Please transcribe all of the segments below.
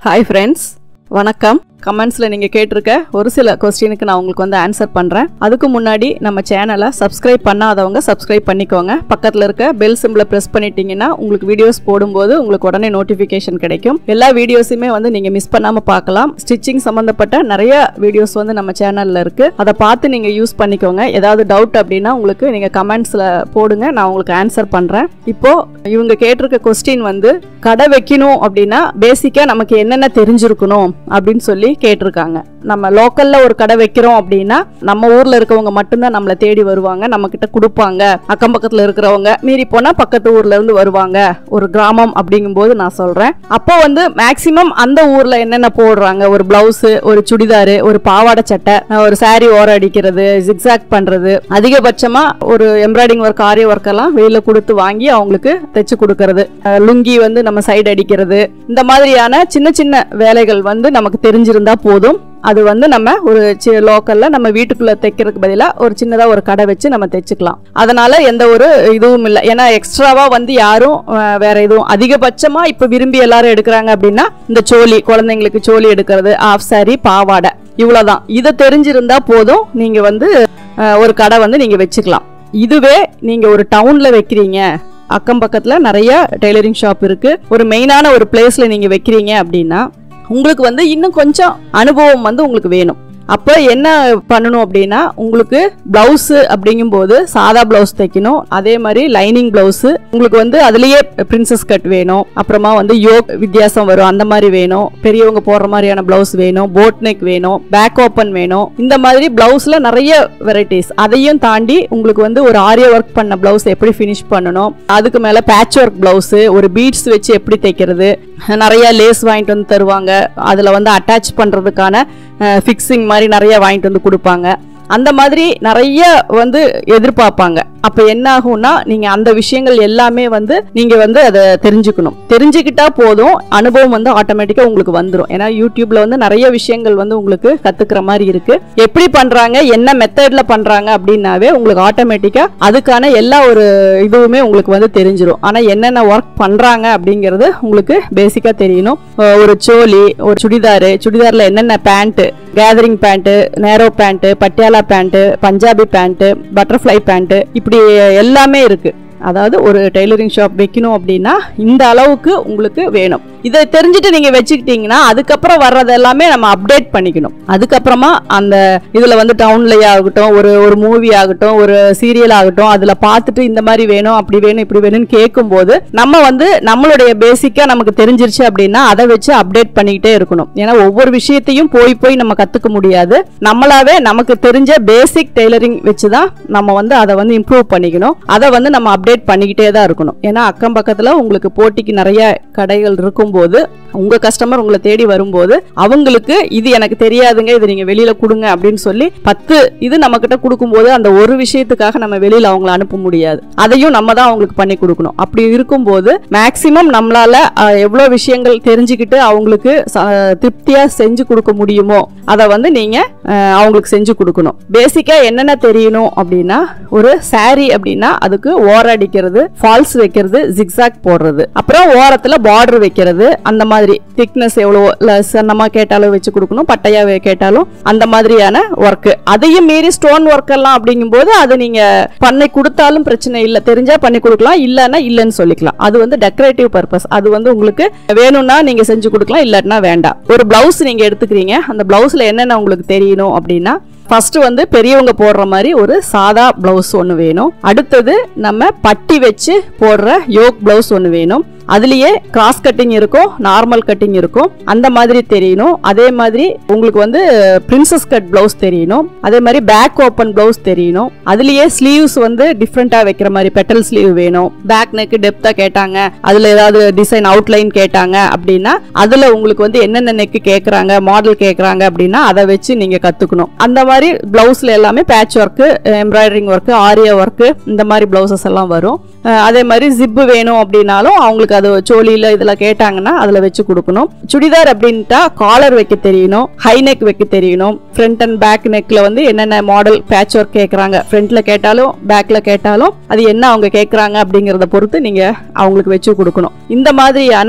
hi friends வணக்கம் கமெண்ட்ஸில் நீங்கள் கேட்டிருக்க ஒரு சில கொஸ்டினுக்கு நான் உங்களுக்கு வந்து ஆன்சர் பண்ணுறேன் அதுக்கு முன்னாடி நம்ம சேனலை சப்ஸ்கிரைப் பண்ணாதவங்க சப்ஸ்கிரைப் பண்ணிக்கோங்க பக்கத்தில் இருக்க பெல் சிம்பிளை ப்ரெஸ் பண்ணிட்டீங்கன்னா உங்களுக்கு வீடியோஸ் போடும்போது உங்களுக்கு உடனே நோட்டிஃபிகேஷன் கிடைக்கும் எல்லா வீடியோஸுமே வந்து நீங்கள் மிஸ் பண்ணாமல் பார்க்கலாம் ஸ்டிச்சிங் சம்மந்தப்பட்ட நிறைய வீடியோஸ் வந்து நம்ம சேனலில் இருக்குது அதை பார்த்து நீங்கள் யூஸ் பண்ணிக்கோங்க ஏதாவது டவுட் அப்படின்னா உங்களுக்கு நீங்கள் கமெண்ட்ஸில் போடுங்க நான் உங்களுக்கு ஆன்சர் பண்ணுறேன் இப்போது இவங்க கேட்டிருக்க கொஸ்டின் வந்து கடை வைக்கணும் அப்படின்னா பேசிக்காக நமக்கு என்னென்ன தெரிஞ்சிருக்கணும் அப்படின்னு சொல்லி கேட்டிருக்காங்க நம்ம லோக்கல்ல ஒரு கடை வைக்கிறோம் அப்படின்னா நம்ம ஊர்ல இருக்கவங்க மட்டும்தான் நம்மளை தேடி வருவாங்க நம்ம கிட்ட கொடுப்பாங்க அக்கம் பக்கத்துல இருக்கிறவங்க மீறி போனா பக்கத்து ஊர்ல இருந்து வருவாங்க ஒரு கிராமம் அப்படிங்கும்போது நான் சொல்றேன் அப்போ வந்து மேக்சிமம் அந்த ஊர்ல என்னென்ன போடுறாங்க ஒரு பிளவுஸ் ஒரு சுடிதாரு ஒரு பாவாடை சட்டை ஒரு saree ஓரம் அடிக்கிறது ஜிக்ஸாக் பண்றது அதிகபட்சமா ஒரு எம்ப்ராய்டிங் ஒர்க் ஆரி ஒர்க் எல்லாம் வெளியில கொடுத்து வாங்கி அவங்களுக்கு தைச்சு கொடுக்கறது அஹ் லுங்கி வந்து நம்ம சைடு அடிக்கிறது இந்த மாதிரியான சின்ன சின்ன வேலைகள் வந்து நமக்கு தெரிஞ்சிருந்தா போதும் அது வந்து நம்ம ஒரு லோக்கல்ல நம்ம வீட்டுக்குள்ள தைக்கிறதுக்கு பதிலாக ஒரு சின்னதா ஒரு கடை வச்சு நம்ம தைச்சுக்கலாம் அதனால எந்த ஒரு இதுவும் இல்லை ஏன்னா எக்ஸ்ட்ராவா வந்து யாரும் அஹ், வேற எதுவும் அதிகபட்சமா இப்ப விரும்பி எல்லாரும் எடுக்கிறாங்க அப்படின்னா இந்த சோலி குழந்தைங்களுக்கு சோலி எடுக்கிறது ஆஃப் சாரி பாவாடை இவ்வளவுதான் இதை தெரிஞ்சிருந்தா போதும் நீங்க வந்து அஹ், ஒரு கடை வந்து நீங்க வச்சுக்கலாம் இதுவே நீங்க ஒரு டவுன்ல வைக்கிறீங்க அக்கம் பக்கத்துல நிறைய டெய்லரிங் ஷாப் இருக்கு ஒரு மெயினான ஒரு பிளேஸ்ல நீங்க வைக்கிறீங்க அப்படின்னா உங்களுக்கு வந்து இன்னும் கொஞ்சம் அனுபவம் வந்து உங்களுக்கு வேணும் அப்போ என்ன பண்ணணும் அப்படின்னா உங்களுக்கு பிளவுஸ் அப்படிங்கும்போது சாதா பிளவுஸ் தைக்கணும் அதே மாதிரி லைனிங் பிளவுஸ் உங்களுக்கு வந்து அதுலயே பிரின்சஸ் கட் வேணும் அப்புறமா வந்து யோக் வித்தியாசம் வரும் அந்த மாதிரி வேணும் பெரியவங்க போடுற மாதிரியான பிளவுஸ் வேணும் போட் நெக் வேணும் பேக் ஓப்பன் வேணும் இந்த மாதிரி பிளவுஸ்ல நிறைய வெரைட்டிஸ் அதையும் தாண்டி உங்களுக்கு வந்து ஒரு ஆரிய ஒர்க் பண்ண பிளவுஸ் எப்படி ஃபினிஷ் பண்ணணும் அதுக்கு மேல பேட்ச் ஒர்க் பிளவுஸ் ஒரு பீட்ஸ் வச்சு எப்படி தைக்கிறது நிறைய லேஸ் வாங்கிட்டு வந்து தருவாங்க அதுல வந்து அட்டாச் பண்றதுக்கான ஃபிக்ஸிங் மாதிரி நிறைய வாங்கிட்டு வந்து கொடுப்பாங்க அந்த மாதிரி நிறைய வந்து எதிர்பார்ப்பாங்க அப்ப என்ன ஆகும்னா நீங்க அந்த விஷயங்கள் எல்லாமே வந்து நீங்க வந்து அதை தெரிஞ்சுக்கணும் தெரிஞ்சுக்கிட்டா போதும் அனுபவம் வந்து ஆட்டோமேட்டிக்கா உங்களுக்கு வந்துடும் ஏன்னா யூடியூப்ல வந்து நிறைய விஷயங்கள் வந்து உங்களுக்கு கத்துக்கிற மாதிரி இருக்கு எப்படி பண்றாங்க என்ன மெத்தட்ல பண்றாங்க அப்படின்னாவே உங்களுக்கு ஆட்டோமேட்டிக்கா அதுக்கான எல்லா ஒரு இதுவுமே உங்களுக்கு வந்து தெரிஞ்சிடும் ஆனா என்னென்ன ஒர்க் பண்றாங்க அப்படிங்கிறது உங்களுக்கு பேசிக்கா தெரியணும் அஹ் ஒரு சோலி ஒரு சுடிதாரு சுடிதார்ல என்னென்ன pant gathering pant narrow pant Patiala pant Punjabi pant butterfly pant இப்படி எல்லாமே இருக்கு அதாவது ஒரு டெய்லரிங் ஷாப் வைக்கணும் அப்படின்னா இந்த அளவுக்கு உங்களுக்கு வேணும் இதை தெரிஞ்சுட்டு நீங்க வச்சுக்கிட்டீங்கன்னா அதுக்கப்புறம் வர்றது எல்லாமே நம்ம அப்டேட் பண்ணிக்கணும் அதுக்கப்புறமா அந்த இதுல வந்து டவுன்லயே ஆகட்டும் ஒரு ஒரு மூவி ஆகட்டும் ஒரு சீரியல் ஆகட்டும் அதுல பார்த்துட்டு இந்த மாதிரி வேணும் அப்படி வேணும் இப்படி வேணும்னு கேட்கும்போது நம்ம வந்து நம்மளுடைய பேசிக்கா நமக்கு தெரிஞ்சிருச்சு அப்படின்னா அதை வச்சு அப்டேட் பண்ணிக்கிட்டே இருக்கணும் ஏன்னா ஒவ்வொரு விஷயத்தையும் போய் போய் நம்ம கத்துக்க முடியாது நம்மளாவே நமக்கு தெரிஞ்ச பேசிக் டெய்லரிங் வச்சுதான் நம்ம வந்து அதை வந்து இம்ப்ரூவ் பண்ணிக்கணும் அதை வந்து நம்ம அப்டேட் பண்ணிக்கிட்டே தான் இருக்கணும் ஏன்னா அக்கம் பக்கத்துல உங்களுக்கு போட்டிக்கு நிறைய கடைகள் இருக்கும்போது உங்க கஸ்டமர் உங்களை தேடி வரும்போது அவங்களுக்கு இது எனக்கு தெரியாதுங்க இது நீங்க வெளியில கொடுங்க அப்படின்னு சொல்லி பத்து இது நம்ம கிட்ட கொடுக்கும்போது அந்த ஒரு விஷயத்துக்காக நம்ம வெளியில அவங்கள அனுப்ப முடியாது அதையும் நம்ம தான் அவங்களுக்கு பண்ணி கொடுக்கணும் அப்படி இருக்கும்போது மேக்சிமம் நம்மளால அஹ், எவ்வளவு விஷயங்கள் தெரிஞ்சுக்கிட்டு அவங்களுக்கு ச- திருப்தியா செஞ்சு கொடுக்க முடியுமோ அதை வந்து நீங்க அஹ், அவங்களுக்கு செஞ்சு கொடுக்கணும் பேசிக்கா என்னென்ன தெரியணும் அப்படின்னா ஒரு saree அப்படின்னா அதுக்கு ஓர அடிக்கிறது ஃபால்ஸ் வைக்கிறது ஜிக்ஸாக் போடுறது அப்புறம் ஓரத்துல பார்டர் வைக்கிறது அந்த மாதிரி திக்னஸ் எவ்வளவோ இல்ல சன்னமா கேட்டாலும் வச்சு கொடுக்கணும் பட்டையா வே- கேட்டாலும் அந்த மாதிரியான ஒர்க் அதையும் மீறி ஸ்டோன் ஒர்க் எல்லாம் அப்படிங்கும்போது அது நீங்க பண்ணி கொடுத்தாலும் பிரச்சனை இல்ல தெரிஞ்சா பண்ணி கொடுக்கலாம் இல்லன்னா இல்லன்னு சொல்லிக்கலாம் அது வந்து டெக்கரேட்டிவ் பர்பஸ் அது வந்து உங்களுக்கு வேணும்னா நீங்க செஞ்சு கொடுக்கலாம் இல்லாட்டினா வேண்டாம் ஒரு பிளவுஸ் நீங்க எடுத்துக்கிறீங்க அந்த பிளவுஸ்ல என்னென்ன உங்களுக்கு தெரியணும் அப்படின்னா ஃபர்ஸ்ட் வந்து பெரியவங்க போடுற மாதிரி ஒரு சாதா பிளவுஸ் ஒன்று வேணும் அடுத்தது நம்ம பட்டி வச்சு போடுற யோக் பிளவுஸ் ஒன்று வேணும் அதுலயே கிராஸ் கட்டிங் இருக்கும் நார்மல் கட்டிங் இருக்கும் அந்த மாதிரி தெரியணும் அதே மாதிரி உங்களுக்கு வந்து பிரின்சஸ் கட் பிளவுஸ் தெரியணும் அதே மாதிரி பேக் ஓப்பன் பிளவுஸ் தெரியணும் அதுலயே ஸ்லீவ்ஸ் வந்து டிஃப்ரெண்டா வைக்கிற மாதிரி பெட்டல் ஸ்லீவ் வேணும் பேக் நெக் டெப்தா கேட்டாங்க அதுல ஏதாவது டிசைன் அவுட்லைன் கேட்டாங்க அப்படின்னா அதுல உங்களுக்கு வந்து என்னென்ன நெக் கேக்குறாங்க மாடல் கேக்குறாங்க அப்படின்னா அதை வச்சு நீங்க கத்துக்கணும் அந்த மாதிரி பிளவுஸ்ல எல்லாமே பேட்ச் ஒர்க் எம்ப்ராய்டரிங் ஒர்க் ஆரிய ஒர்க் இந்த மாதிரி பிளவுசஸ் எல்லாம் வரும் அஹ் அதே மாதிரி ஜிப்பு வேணும் அப்படின்னாலும் அவங்களுக்கு அது சோழியில இதுல கேட்டாங்கன்னா அதுல வச்சு கொடுக்கணும் சுடிதார் அப்படின்ட்டா காலர் வைக்க தெரியணும் ஹை நெக் வைக்க தெரியணும் ஃப்ரண்ட் அண்ட் பேக் நெக்ல வந்து என்னென்ன மாடல் பேட்ச் ஒர்க் கேட்குறாங்க ஃப்ரண்ட்ல கேட்டாலும் பேக்ல கேட்டாலும் அது என்ன அவங்க கேட்குறாங்க அப்படிங்கிறத பொறுத்து நீங்க அவங்களுக்கு வச்சு கொடுக்கணும் இந்த மாதிரியான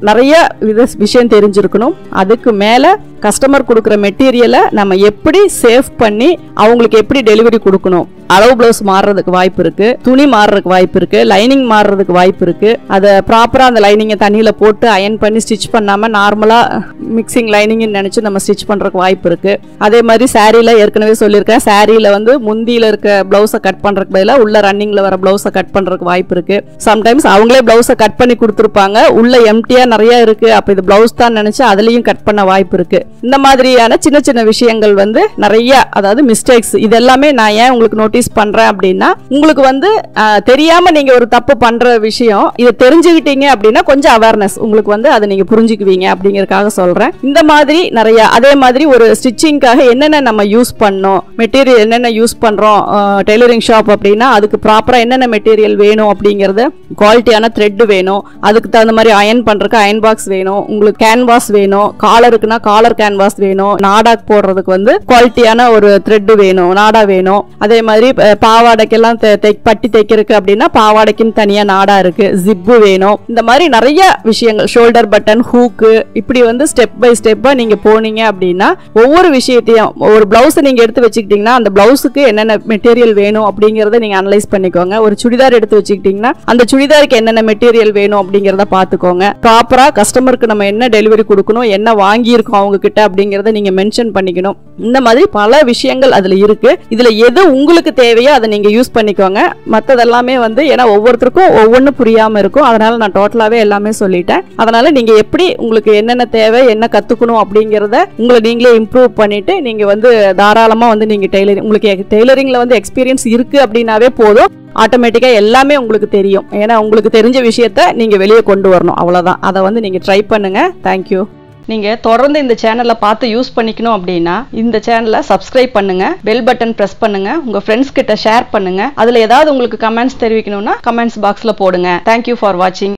நிறைய வித விஷயம் தெரிஞ்சிருக்கணும் அதுக்கு மேலே கஸ்டமர் கொடுக்குற மெட்டீரியலை நம்ம எப்படி சேவ் பண்ணி அவங்களுக்கு எப்படி டெலிவரி கொடுக்கணும் அளவு பிளவுஸ் மாறுறதுக்கு வாய்ப்பு இருக்கு துணி மாறுறதுக்கு வாய்ப்பு இருக்கு லைனிங் மாறுறதுக்கு வாய்ப்பு இருக்கு அதை ப்ராப்பரா அந்த லைனிங்கை தண்ணியில போட்டு அயன் பண்ணி ஸ்டிச் பண்ணாம நார்மலா மிக்சிங் லைனிங்னு நினைச்சு நம்ம ஸ்டிச் பண்றதுக்கு வாய்ப்பு இருக்கு அதே மாதிரி சாரீல ஏற்கனவே சொல்லியிருக்கேன் சாரீல வந்து முந்தியில இருக்க பிளவுஸை கட் பண்றதுக்கு பதிலாக உள்ள ரன்னிங்ல வர பிளவுஸை கட் பண்றதுக்கு வாய்ப்பு இருக்கு சம்டைம்ஸ் அவங்களே பிளவுஸை கட் பண்ணி கொடுத்துருப்பாங்க உள்ள எம்டியா நிறைய இருக்கு அப்ப இது பிளவுஸ் தான் நினைச்சு அதுலயும் கட் பண்ண வாய்ப்பு இருக்கு இந்த மாதிரியான சின்ன சின்ன விஷயங்கள் வந்து நிறைய அதாவது மிஸ்டேக்ஸ் இது எல்லாமே நான் ஏன் உங்களுக்கு நோட்டீஸ் பண்றேன் அப்படின்னா உங்களுக்கு வந்து ஆஹ், தெரியாம நீங்க ஒரு தப்பு பண்ற விஷயம் இதை தெரிஞ்சுக்கிட்டீங்க அப்படின்னா கொஞ்சம் அவேர்னஸ் உங்களுக்கு வந்து அதை நீங்க புரிஞ்சுக்குவீங்க அப்படிங்கறதுக்காக சொல்றேன் இந்த மாதிரி நிறைய அதே மாதிரி ஒரு ஸ்டிச்சிங்காக என்னென்ன நம்ம யூஸ் பண்ணோம் மெட்டீரியல் என்னென்ன யூஸ் பண்றோம் டெய்லரிங் ஷாப் அப்படின்னா அதுக்கு ப்ராப்பரா என்னென்ன மெட்டீரியல் வேணும் அப்படிங்கறது குவாலிட்டியான த்ரெட் வேணும் அதுக்கு தகுந்த மாதிரி அயன் பண்றதுக்கு அயன் பாக்ஸ் வேணும் உங்களுக்கு கேன்வாஸ் வேணும் காலருக்குன்னா காலர் கேன்வாஸ் வேணும் நாடாக் போடுறதுக்கு வந்து குவாலிட்டியான ஒரு த்ரெட் வேணும் நாடா வேணும் அதே மாதிரி அஹ், பாவாடைக்கெல்லாம் தெ- தெ- பட்டி தைக்கிறதுக்கு அப்படின்னா பாவாடைக்குன்னு தனியா நாடா இருக்கு ஜிப்பு வேணும் இந்த மாதிரி நிறைய விஷயங்கள் ஷோல்டர் பட்டன் ஹூக்கு இப்படி வந்து ஸ்டெப் பை ஸ்டெப்பா நீங்க போனீங்க அப்படின்னா ஒவ்வொரு விஷயத்தையும் ஒரு பிளவுஸ் நீங்க எடுத்து வச்சுக்கிட்டீங்கன்னா அந்த பிளவுஸுக்கு என்னென்ன மெட்டீரியல் வேணும் அப்படிங்கறத நீங்க அனலைஸ் பண்ணிக்கோங்க ஒரு சுடிதார் எடுத்து வச்சுக்கிட்டீங்கன்னா அந்த சுடிதாருக்கு என்னென்ன மெட்டீரியல் வேணும் அப்படிங்கறத பாத்துக்கோங்க ப்ராப்பரா கஸ்டமருக்கு நம்ம என்ன டெலிவரி கொடுக்கணும் என்ன வாங்கியிருக்கோம் அவங்க கிட்ட அப்படிங்கறத நீங்க மென்ஷன் பண்ணிக்கணும் இந்த மாதிரி பல விஷயங்கள் அதுல இருக்கு இதுல எது உங்களுக்கு தேவையோ அதை நீங்க யூஸ் பண்ணிக்கோங்க மத்ததெல்லாமே வந்து ஏன்னா ஒவ்வொருத்தருக்கும் ஒவ்வொன்று புரியாம இருக்கும் அதனால நான் டோட்டலாவே எல்லாமே சொல்லிட்டேன் அதனால நீங்க எப்படி உங்களுக்கு என்னென்ன தேவை என்ன கத்துக்கணும் அப்படிங்கறத உங்களை நீங்களே இம்ப்ரூவ் பண்ணிட்டு நீங்க வந்து தாராளமா வந்து நீங்க டெய்லரிங் உங்களுக்கு டெய்லரிங்ல வந்து எக்ஸ்பீரியன்ஸ் இருக்கு அப்படின்னாவே போதும் ஆட்டோமேட்டிக்கா எல்லாமே உங்களுக்கு தெரியும் ஏன்னா உங்களுக்கு தெரிஞ்ச விஷயத்த நீங்க வெளியே கொண்டு வரணும் அவ்வளவுதான் அதை வந்து நீங்க ட்ரை பண்ணுங்க தேங்க்யூ நீங்க தொடர்ந்து இந்த சேனலை பார்த்து யூஸ் பண்ணிக்கணும் அப்படின்னா இந்த சேனலை சப்ஸ்கிரைப் பண்ணுங்க பெல் பட்டன் பிரஸ் பண்ணுங்க உங்க ஃப்ரெண்ட்ஸ் கிட்ட ஷேர் பண்ணுங்க அதுல ஏதாவது உங்களுக்கு கமெண்ட்ஸ் தெரிவிக்கணும்னா கமெண்ட்ஸ் பாக்ஸ்ல போடுங்க தேங்க்யூ ஃபார் வாட்சிங்